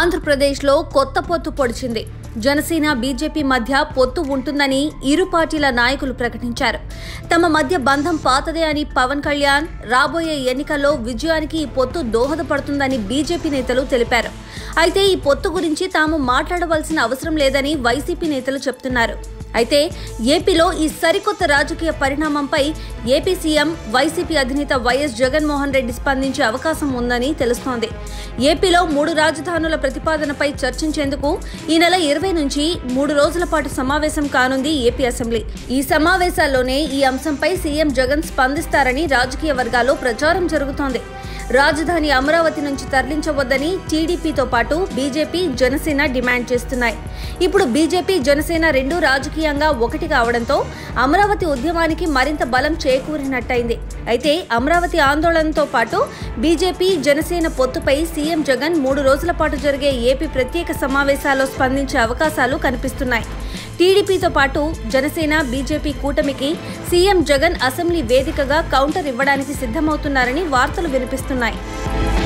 ఆంధ్రప్రదేశ్లో కొత్త పొత్తు పొడిచింది జనసేన బీజేపీ మధ్య పొత్తు ఉంటుందని ఇరు పార్టీల నాయకులు ప్రకటించారు తమ మధ్య బంధం పాతదే అని పవన్ కళ్యాణ్ రాబోయే ఎన్నికల్లో విజయానికి ఈ పొత్తు దోహదపడుతుందని బీజేపీ నేతలు తెలిపారు అయితే ఈ పొత్తు గురించి తాము మాట్లాడవలసిన అవసరం లేదని వైసీపీ నేతలు చెప్తున్నారు అయితే ఏపీలో ఈ సరికొత్త రాజకీయ పరిణామంపై ఏపీ సీఎం వైసీపీ అధినేత వైఎస్ జగన్మోహన్ రెడ్డి స్పందించే అవకాశం ఉందని తెలుస్తోంది ఏపీలో మూడు రాజధానుల ప్రతిపాదనపై చర్చించేందుకు ఈ నెల ఇరవై నుంచి మూడు రోజుల పాటు సమావేశం కానుంది ఏపీ అసెంబ్లీ ఈ సమావేశాల్లోనే ఈ అంశంపై సీఎం జగన్ స్పందిస్తారని రాజకీయ వర్గాల్లో ప్రచారం జరుగుతోంది రాజధాని అమరావతి నుంచి తరలించవద్దని టీడీపీతో పాటు బీజేపీ జనసేన డిమాండ్ చేస్తున్నాయి ఇప్పుడు బీజేపీ జనసేన రెండు రాజకీయంగా ఒకటి కావడంతో అమరావతి ఉద్యమానికి మరింత బలం చేకూరినట్టయింది అయితే అమరావతి ఆందోళనతో పాటు బీజేపీ జనసేన పొత్తుపై సీఎం జగన్ మూడు రోజుల పాటు జరిగే ఏపీ ప్రత్యేక సమావేశాల్లో స్పందించే అవకాశాలు కనిపిస్తున్నాయి టీడీపీతో పాటు జనసేన బీజేపీ కూటమికి సీఎం జగన్ అసెంబ్లీ వేదికగా కౌంటర్ ఇవ్వడానికి సిద్ధమవుతున్నారని వార్తలు వినిపిస్తున్నాయి